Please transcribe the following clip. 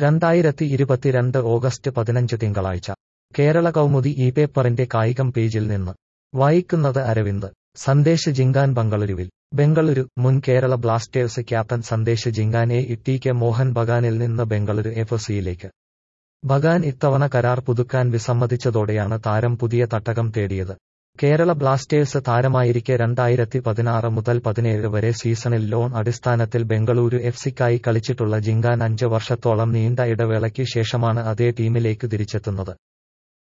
രണ്ടായിരത്തി ഇരുപത്തിരണ്ട് ഓഗസ്റ്റ് പതിനഞ്ച് തിങ്കളാഴ്ച കേരള കൗമുദി ഈ പേപ്പറിന്റെ കായികം പേജിൽ നിന്ന് വായിക്കുന്നത് അരവിന്ദ് സന്ദേശ് ജിങ്കാൻ ബംഗളൂരുവിൽ ബംഗളൂരു മുൻ കേരള ബ്ലാസ്റ്റേഴ്സ് ക്യാപ്റ്റൻ സന്ദേശ് ജിങ്കാനെ ടി കെ മോഹൻ ബഗാനിൽ നിന്ന് ബംഗളൂരു എഫ് സിയിലേക്ക് ബഗാൻ ഇത്തവണ കരാർ പുതുക്കാൻ വിസമ്മതിച്ചതോടെയാണ് താരം പുതിയ തട്ടകം തേടിയത് കേരള ബ്ലാസ്റ്റേഴ്സ് താരമായിരിക്കെ രണ്ടായിരത്തി പതിനാറ് മുതൽ പതിനേഴ് വരെ സീസണിൽ ലോൺ അടിസ്ഥാനത്തിൽ ബംഗളൂരു എഫ് സിക്കായി കളിച്ചിട്ടുള്ള ജിങ്കാൻ അഞ്ച് വർഷത്തോളം നീണ്ട ഇടവേളയ്ക്ക് ശേഷമാണ് അതേ ടീമിലേക്ക് തിരിച്ചെത്തുന്നത്